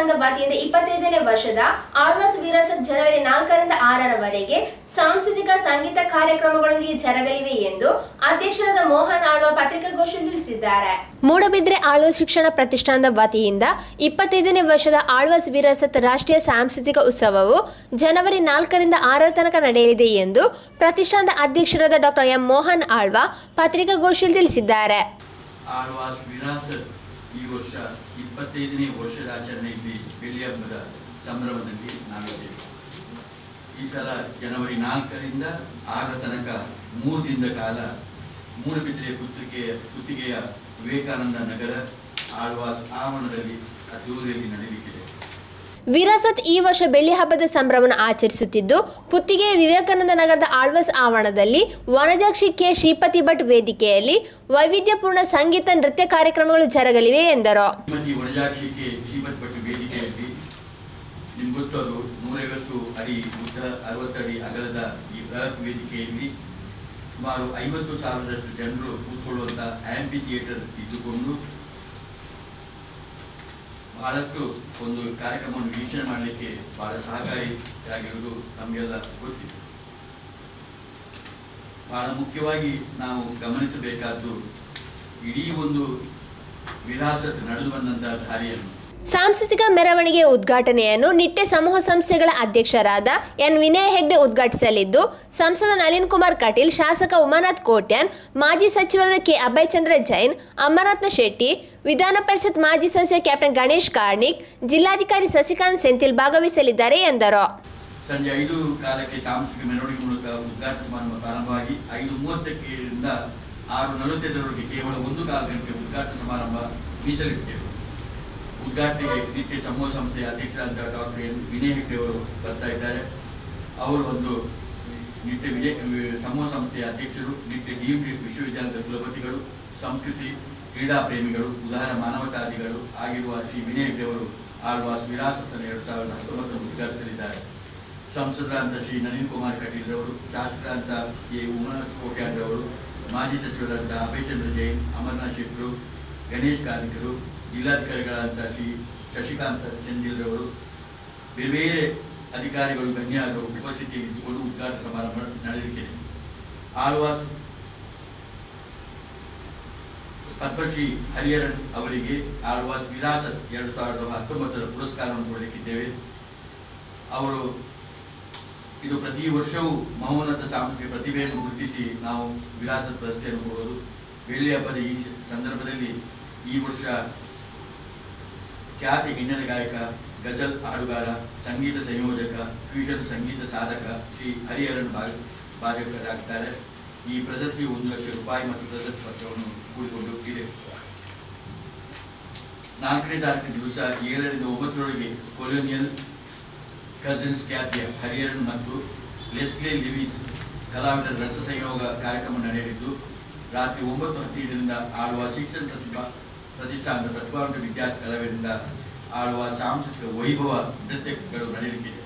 ಪ್ರತಿಷ್ಠಾನದ ವತಿಯಿಂದ ಇಪ್ಪತ್ತೈದನೇ ವರ್ಷದ ಆಳ್ವಾಸ್ ವಿರಾಸತ್ ಜನವರಿ ನಾಲ್ಕರಿಂದ ಆರರವರೆಗೆ ಸಾಂಸ್ಕೃತಿಕ ಸಂಗೀತ ಕಾರ್ಯಕ್ರಮಗಳೊಂದಿಗೆ ಜರಗಲಿವೆ ಎಂದು ಅಧ್ಯಕ್ಷರಾದ ಮೋಹನ್ ಆಳ್ವ ಪತ್ರಿಕಾಗೋಷ್ಠಿಯಲ್ಲಿ ತಿಳಿಸಿದ್ದಾರೆ ಮೂಡಬಿದ್ರೆ ಆಳ್ವಾಸ್ ಶಿಕ್ಷಣ ಪ್ರತಿಷ್ಠಾನದ ವತಿಯಿಂದ ಇಪ್ಪತ್ತೈದನೇ ವರ್ಷದ ಆಳ್ವಾಸ್ ವಿರಾಸತ್ ರಾಷ್ಟ್ರೀಯ ಸಾಂಸ್ಕೃತಿಕ ಉತ್ಸವವು ಜನವರಿ ನಾಲ್ಕರಿಂದ ಆರರ ತನಕ ನಡೆಯಲಿದೆ ಎಂದು ಪ್ರತಿಷ್ಠಾನದ ಅಧ್ಯಕ್ಷರಾದ ಡಾಕ್ಟರ್ ಎಂ ಮೋಹನ್ ಆಳ್ವ ಪತ್ರಿಕಾಗೋಷ್ಠಿಯಲ್ಲಿ ತಿಳಿಸಿದ್ದಾರೆ ಆಳ್ವಾಸ್ ವಿರಾಸತ್ ಈ ವರ್ಷ ಇಪ್ಪತ್ತೈದನೇ ವರ್ಷದ ಆಚರಣೆಯಲ್ಲಿ ಬೆಳ್ಳಿ ಹಬ್ಬದ ಸಂಭ್ರಮದಲ್ಲಿ ನಾವಿದ್ದೇವೆ ಈ ಸಲ ಜನವರಿ ನಾಲ್ಕರಿಂದ ಆರರ ತನಕ ಮೂರು ದಿನದ ಕಾಲ ಮೂಡುಬಿದಿರೆ ಪುತ್ತಿಗೆಯ ಪುತ್ತಿಗೆಯ ವಿವೇಕಾನಂದ ನಗರ ಆಳ್ವಾಸ್ ಆವರಣದಲ್ಲಿ ಅದ್ದೂರಿಯಲ್ಲಿ ನಡೆಯಲಿಕ್ಕಿದೆ ವಿರಾಸತ್ ಈ ವರ್ಷ ಬೆಳ್ಳಿ ಹಬ್ಬದ ಸಂಭ್ರಮವನ್ನು ಆಚರಿಸುತ್ತಿದ್ದು ಪುತ್ತಿಗೆಯ ವಿವೇಕಾನಂದ ನಗರದ ಆಳ್ವಾಸ್ ಆವರಣದಲ್ಲಿ ವನಜಾಕ್ಷಿ ಕೆ ಶ್ರೀಪತಿ ಭಟ್ ವೇದಿಕೆಯಲ್ಲಿ ವೈವಿಧ್ಯಪೂರ್ಣ ಸಂಗೀತ ನೃತ್ಯ ಕಾರ್ಯಕ್ರಮಗಳು ಜರಗಲಿವೆ ಎಂದರು ಶ್ರೀಮತಿ ವನಜಾಕ್ಷಿಕೆ ಶ್ರೀಮತ್ ಭಟ್ ವೇದಿಕೆಯಲ್ಲಿ ನಿಮ್ಗೆ ಗೊತ್ತು ಅದು ನೂರೈವತ್ತು ಅಡಿ ಉದ್ದ ಅರವತ್ತಡಿ ಅಗಲದ ಈ ಬೃಹತ್ ವೇದಿಕೆಯಲ್ಲಿ ಸುಮಾರು ಐವತ್ತು ಸಾವಿರದಷ್ಟು ಜನರು ಕೂತ್ಕೊಳ್ಳುವಂಥ ಆಂಪಿ ಥಿಯೇಟರ್ ಇದ್ದುಕೊಂಡು ಬಹಳಷ್ಟು ಒಂದು ಕಾರ್ಯಕ್ರಮವನ್ನು ವೀಕ್ಷಣೆ ಮಾಡಲಿಕ್ಕೆ ಬಹಳ ಸಹಕಾರಿಯಾಗಿರುವುದು ನಮಗೆಲ್ಲ ಗೊತ್ತಿದೆ ಬಹಳ ಮುಖ್ಯವಾಗಿ ನಾವು ಗಮನಿಸಬೇಕಾದ್ದು ಇಡೀ ಒಂದು ವಿರಾಸತ್ ನಡೆದು ಬಂದಂತಹ ದಾರಿಯನ್ನು ಸಾಂಸ್ಕೃತಿಕ ಮೆರವಣಿಗೆ ಉದ್ಘಾಟನೆಯನ್ನು ನಿಟ್ಟೆ ಸಮೂಹ ಸಂಸ್ಥೆಗಳ ಅಧ್ಯಕ್ಷರಾದ ಎನ್ ವಿನಯ್ ಹೆಗ್ಡೆ ಉದ್ಘಾಟಿಸಲಿದ್ದು ಸಂಸದ ನಳಿನ್ ಕುಮಾರ್ ಕಟೀಲ್ ಶಾಸಕ ಉಮಾನಾಥ್ ಕೋಟ್ಯಾನ್ ಮಾಜಿ ಸಚಿವರಾದ ಕೆ ಅಭಯಚಂದ್ರ ಜೈನ್ ಅಮರನಾಥ್ ಶೆಟ್ಟಿ ವಿಧಾನ ಪರಿಷತ್ ಮಾಜಿ ಸದಸ್ಯ ಕ್ಯಾಪ್ಟನ್ ಗಣೇಶ್ ಕಾರ್ಣಿಕ್ ಜಿಲ್ಲಾಧಿಕಾರಿ ಸಸಿಕಾಂತ್ ಸೆಂಥಿಲ್ ಭಾಗವಹಿಸಲಿದ್ದಾರೆ ಎಂದರು ಸಂಜೆ ಐದು ಕಾಲಕ್ಕೆ ಸಾಂಸ್ಕೃತಿಕ ಮೆರವಣಿಗೆ ಮೂಲಕ ಉದ್ಘಾಟನಾ ಸಮಾರಂಭ ಪ್ರಾರಂಭವಾಗಿ ಐದು ಮೂವತ್ತಕ್ಕಿಂದ ಆರು ನಲವತ್ತೈದರವರೆಗೆ ಕೇವಲ ಒಂದು ಕಾಲ ಗಂಟೆ ಉದ್ಘಾಟನಾ ಸಮಾರಂಭ ಮೀಸಲಿಟ್ಟೆವು ಉದ್ಘಾಟನೆಗೆ ನಿತ್ಯ ಸಮೂಹ ಸಂಸ್ಥೆಯ ಅಧ್ಯಕ್ಷರಾದ ಡಾಕ್ಟರ್ ಎನ್ ವಿನಯ್ ಹೆಗ್ಡೆ ಅವರು ಬರ್ತಾ ಇದ್ದಾರೆ ಅವರು ಒಂದು ನಿತ್ಯ ವಿಜಯ ಸಮೂಹ ಸಂಸ್ಥೆಯ ಅಧ್ಯಕ್ಷರು ನಿತ್ಯ ಡಿ ವಿಶ್ವವಿದ್ಯಾಲಯದ ಕುಲಪತಿಗಳು ಸಂಸ್ಕೃತಿ ಕ್ರೀಡಾ ಪ್ರೇಮಿಗಳು ಉದಾರ ಮಾನವತಾವಾದಿಗಳು ಆಗಿರುವ ಶ್ರೀ ವಿನಯ್ ಹೆಗ್ಡೆ ಅವರು ಆಳ್ವಾಸ್ ವಿರಾಸತ್ತನ್ನು ಎರಡು ಸಾವಿರದ ಹತ್ತೊಂಬತ್ತನ್ನು ಉದ್ಘಾಟಿಸಲಿದ್ದಾರೆ ಸಂಸದರಾದ ಶ್ರೀ ನಳಿನ್ ಕುಮಾರ್ ಕಟೀಲ್ ಅವರು ಶಾಸಕರಾದ ಕೆ ಉಮಾನಾಥ್ ಕೋಟ್ಯಾನ್ ಅವರು ಮಾಜಿ ಸಚಿವರಾದ ಅಭಯಚಂದ್ರ ಜೈನ್ ಅಮರನಾಥ್ ಶೆಟ್ಟರು ಗಣೇಶ್ ಕಾರ್ಮಿಕರು ಜಿಲ್ಲಾಧಿಕಾರಿಗಳಾದ ಶ್ರೀ ಶಶಿಕಾಂತ್ ಸೆಂದಿಲ್ ಅವರು ಬೇರೆ ಬೇರೆ ಅಧಿಕಾರಿಗಳು ಗಣ್ಯರು ಉಪಸ್ಥಿತಿಯಲ್ಲಿ ಇದ್ದುಕೊಂಡು ಉದ್ಘಾಟನಾ ಸಮಾರಂಭ ನಡೆಯಲಿಕ್ಕಿದೆ ಆಳ್ವಾಸ್ ಪದ್ಮಶ್ರೀ ಹರಿಹರನ್ ಅವರಿಗೆ ಆಳ್ವಾಸ್ ವಿರಾಸತ್ ಎರಡು ಸಾವಿರದ ಹತ್ತೊಂಬತ್ತರ ಪುರಸ್ಕಾರವನ್ನು ಕೊಡಲಿಕ್ಕಿದ್ದೇವೆ ಅವರು ಇದು ಪ್ರತಿ ವರ್ಷವೂ ಮಹೋನ್ನತ ಸಾಂಸ್ಕೃತಿಕ ಪ್ರತಿಭೆಯನ್ನು ಗುರುತಿಸಿ ನಾವು ವಿರಾಸತ್ ಪ್ರಶಸ್ತಿಯನ್ನು ಕೊಡೋದು ಬೆಳ್ಳಿ ಹಬ್ಬದ ಈ ಸಂದರ್ಭದಲ್ಲಿ ಈ ವರ್ಷ ಖ್ಯಾತಿ ಹಿನ್ನೆಲೆ ಗಾಯಕ ಗಜಲ್ ಹಾಡುಗಾರ ಸಂಗೀತ ಸಂಯೋಜಕ ಫ್ಯೂಷನ್ ಸಂಗೀತ ಸಾಧಕ ಶ್ರೀ ಹರಿಹರನ್ ಭಾ ಭಾಜಕರಾಗ್ತಾರೆ ಈ ಪ್ರಶಸ್ತಿ ಒಂದು ಲಕ್ಷ ರೂಪಾಯಿ ಮತ್ತು ಪ್ರಶಸ್ತಿ ಪತ್ರವನ್ನು ಕೂಡಿಕೊಂಡು ಇದೆ ನಾಲ್ಕನೇ ತಾರೀಕು ದಿವಸ ಏಳರಿಂದ ಒಂಬತ್ತರೊಳಗೆ ಕೊಲೋನಿಯಲ್ ಕಸಿನ್ಸ್ ಖ್ಯಾತಿಯ ಹರಿಹರನ್ ಮತ್ತು ಲೆಸ್ಲೆ ಲಿವಿಸ್ ಕಲಾವಿದರ ರಸ ಸಂಯೋಗ ಕಾರ್ಯಕ್ರಮ ನಡೆಯಲಿದ್ದು ರಾತ್ರಿ ಒಂಬತ್ತು ಹದಿನೈದರಿಂದ ಆಳುವ ಶಿಕ್ಷಣ ಪ್ರತಿಭಾ ಪ್ರತಿಷ್ಠಾನದ ಪ್ರತಿಭಾವಂತ ವಿದ್ಯಾರ್ಥಿ ಕಲಾವಿದರಿಂದ ಆಳುವ ಸಾಂಸ್ಕೃತಿಕ ವೈಭವ ನೃತ್ಯಗಳು ನಡೆಯಲಿಕ್ಕಿದೆ